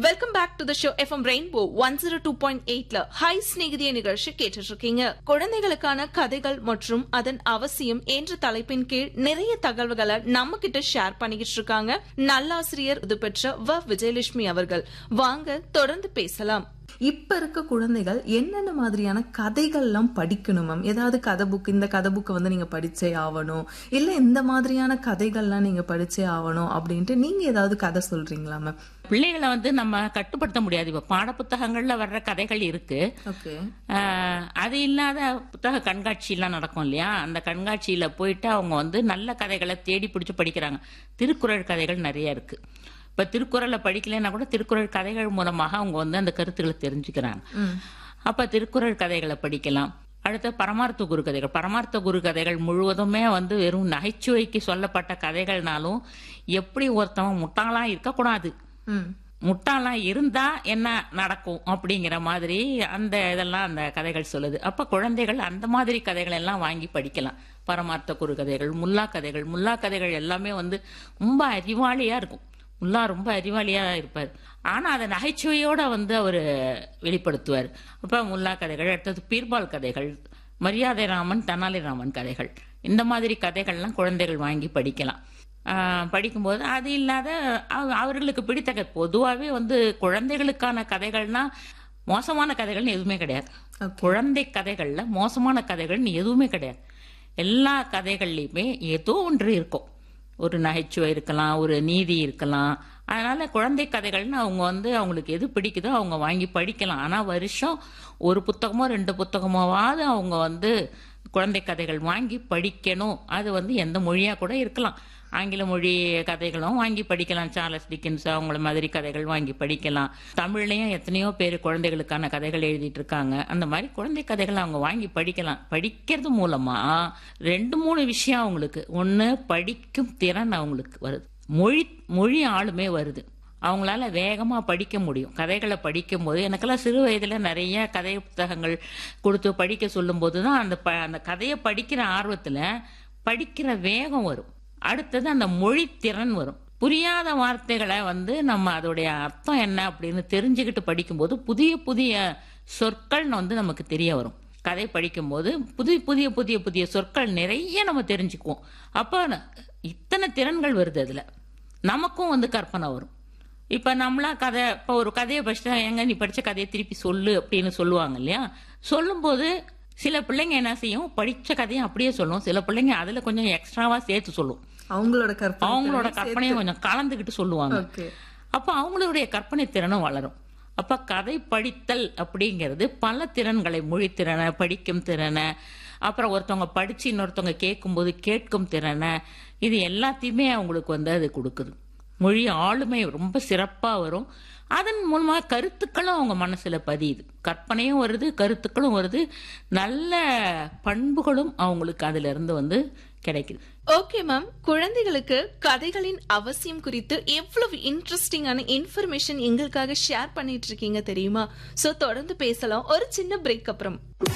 Welcome back to the show FM rainbow one zero two point எயிட்ல hi ஸ்நேகிதிய நிகழ்ச்சி கேட்டுட்டு இருக்கீங்க குழந்தைகளுக்கான கதைகள் மற்றும் அதன் அவசியம் என்ற தலைப்பின் கீழ் நிறைய தகவல்களை நம்ம கிட்ட ஷேர் பண்ணிக்கிட்டு இருக்காங்க நல்லாசிரியர் இது பெற்ற வ விஜயலட்சுமி அவர்கள் வாங்க தொடர்ந்து பேசலாம் இப்ப இருக்க குழந்தைகள் என்னென்ன மாதிரியான கதைகள்லாம் படிக்கணும் மேம் ஏதாவது கதை புக் இந்த கதை புக்கை வந்து நீங்க படிச்சே ஆகணும் இல்ல இந்த மாதிரியான கதைகள்லாம் நீங்க படிச்சே ஆகணும் அப்படின்ட்டு நீங்க ஏதாவது கதை சொல்றீங்களா மேம் பிள்ளைகளை வந்து நம்ம கட்டுப்படுத்த முடியாது இப்ப பாடப்புத்தகங்கள்ல வர்ற கதைகள் இருக்கு ஓகே ஆஹ், அது இல்லாத புத்தக கண்காட்சியெல்லாம் நடக்கும் இல்லையா அந்த கண்காட்சியில போயிட்டு அவங்க வந்து நல்ல கதைகளை தேடி பிடிச்சு படிக்கிறாங்க திருக்குறள் கதைகள் நிறைய இருக்கு இப்ப திருக்குறளை படிக்கலைன்னா கூட திருக்குறள் கதைகள் மூலமாக அவங்க வந்து அந்த கருத்துக்களை தெரிஞ்சுக்கிறாங்க அப்ப திருக்குறள் கதைகளை படிக்கலாம் அடுத்து பரமார்த்த குரு கதைகள் பரமார்த்த குரு கதைகள் முழுவதுமே வந்து வெறும் நகைச்சுவைக்கு சொல்லப்பட்ட கதைகள்னாலும் எப்படி ஒருத்தவன் முட்டாளா இருக்கக்கூடாது ம் முட்டாளா இருந்தா என்ன நடக்கும் அப்படிங்கிற மாதிரி அந்த இதெல்லாம் அந்த கதைகள் சொல்லுது அப்ப குழந்தைகள் அந்த மாதிரி கதைகள் எல்லாம் வாங்கி படிக்கலாம் பரமார்த்த குரு கதைகள் முல்லா கதைகள் முல்லா கதைகள் எல்லாமே வந்து ரொம்ப அறிவாளியா இருக்கும் முல்லா ரொம்ப அறிவாளியா இருப்பார் ஆனா அதை நகைச்சுவையோட வந்து அவர் வெளிப்படுத்துவார் அப்ப முல்லா கதைகள் அடுத்தது பீர்பால் கதைகள் மரியாதை ராமன் தெனாலிராமன் கதைகள் இந்த மாதிரி கதைகள்லாம் குழந்தைகள் வாங்கி படிக்கலாம் ஆஹ் படிக்கும்போது அது இல்லாத அவ- அவர்களுக்கு பிடித்த கதை பொதுவாகவே வந்து குழந்தைகளுக்கான கதைகள்னா மோசமான கதைகள்னு எதுவுமே கிடையாது Okay. குழந்தை கதைகள்ல மோசமான கதைகள்னு எதுவுமே கிடையாது எல்லா கதைகள்லையுமே ஏதோ ஒன்று இருக்கும் ஒரு நகைச்சுவை இருக்கலாம் ஒரு நீதி இருக்கலாம் அதனால குழந்தை கதைகள்னு அவங்க வந்து அவங்களுக்கு எது பிடிக்குதோ அவங்க வாங்கி படிக்கலாம் ஆனா வருஷம் ஒரு புத்தகமோ ரெண்டு புத்தகமோவாவது அவங்க வந்து குழந்தை கதைகள் வாங்கி படிக்கணும் அது வந்து எந்த மொழியா கூட இருக்கலாம் ஆங்கில மொழி கதைகளும் வாங்கி படிக்கலாம் சார்லஸ் டிக்கன்ஸ் அவங்கள மாதிரி கதைகள் வாங்கி படிக்கலாம் தமிழ்லயும் எத்தனையோ பேர் குழந்தைகளுக்கான கதைகள் எழுதிட்டு இருக்காங்க அந்த மாதிரி குழந்தை கதைகள் அவங்க வாங்கி படிக்கலாம் படிக்கிறது மூலமா ரெண்டு மூணு விஷயம் அவங்களுக்கு ஒண்ணு படிக்கும் திறன் அவங்களுக்கு வருது மொழி மொழி ஆளுமே வருது அவங்களால வேகமா படிக்க முடியும் கதைகளை படிக்கும் போது எனக்கெல்லாம் சிறு வயதுல நிறைய கதை புத்தகங்கள் கொடுத்து படிக்க சொல்லும் போதுதான் அந்த ப- அந்த கதையை படிக்கிற ஆர்வத்துல படிக்கிற வேகம் வரும் அடுத்தது அந்த மொழி திறன் வரும் புரியாத வார்த்தைகளை வந்து நம்ம அதோடைய அர்த்தம் என்ன அப்படின்னு தெரிஞ்சுக்கிட்டு படிக்கும்போது புதிய புதிய சொற்கள் வந்து நமக்கு தெரிய வரும் கதை படிக்கும்போது புதிய புதிய புதிய புதிய சொற்கள் நிறைய நம்ம தெரிஞ்சுக்குவோம் அப்போ ந- இத்தனை திறன்கள் வருது அதுல நமக்கும் வந்து கற்பனை வரும் இப்ப நம்மளா கதை இப்ப ஒரு கதையை படிச்சுட்டா எங்க நீ படிச்ச கதையை திருப்பி சொல்லு அப்படின்னு சொல்லுவாங்க இல்லையா சொல்லும்போது சில பிள்ளைங்க என்ன செய்யும் படிச்ச கதையை அப்படியே சொல்லும் சில பிள்ளைங்க அதுல கொஞ்சம் எக்ஸ்ட்ராவா சேர்த்து சொல்லும் அவங்களோட கற்பனை அவங்களோட திறனை கற்பனையை கொஞ்சம் கலந்துக்கிட்டு சொல்லுவாங்க ஓகே அப்ப அவங்களுடைய கற்பனை திறனும் வளரும் அப்ப கதை படித்தல் அப்படிங்கிறது பல திறன்களை மொழி திறனை படிக்கும் திறனை அப்புறம் ஒருத்தவங்க படிச்சு இன்னொருத்தவங்க கேட்கும்போது கேட்கும் திறனை இது எல்லாத்தையுமே அவங்களுக்கு வந்து அது கொடுக்குது மொழி ஆளுமை ரொம்ப சிறப்பா வரும் அதன் மூலமா கருத்துக்களும் அவங்க மனசுல பதியுது கற்பனையும் வருது கருத்துக்களும் வருது நல்ல பண்புகளும் அவங்களுக்கு அதுல இருந்து வந்து கிடைக்குது ஓகே மேம் குழந்தைகளுக்கு கதைகளின் அவசியம் குறித்து எவ்வளவு இன்ட்ரெஸ்டிங்கான இன்ஃபர்மேஷன் எங்களுக்காக ஷேர் பண்ணிட்டு இருக்கீங்க தெரியுமா சோ தொடர்ந்து பேசலாம் ஒரு சின்ன பிரேக் அப்புறம்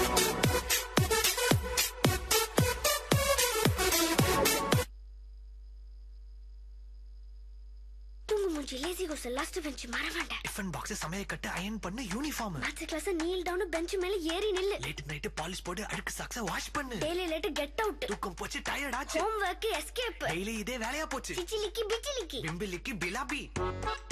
தூங்கு மூஞ்சி லேசி கோஸ் லாஸ்ட் பெஞ்ச் மற வேண்டாம் டிஃபன் பாக்ஸ் சமைய கட்டு அயன் பண்ணு uniform maths class kneel down bench மேல ஏறி நில்லு லேட் நைட் பாலிஷ் போட்டு அழுக்கு சாக்ஸ வாஷ் பண்ணு டெய்லி லேட் கெட் அவுட் தூக்கம் போச்சு டயர்ட் ஆச்சு ஹோம் ஒர்க் எஸ்கேப் டெய்லி இதே வேலையா போச்சு சிச்சிலிக்கி பிச்சிலிக்கி பிம்பிலிக்கு பிலாபி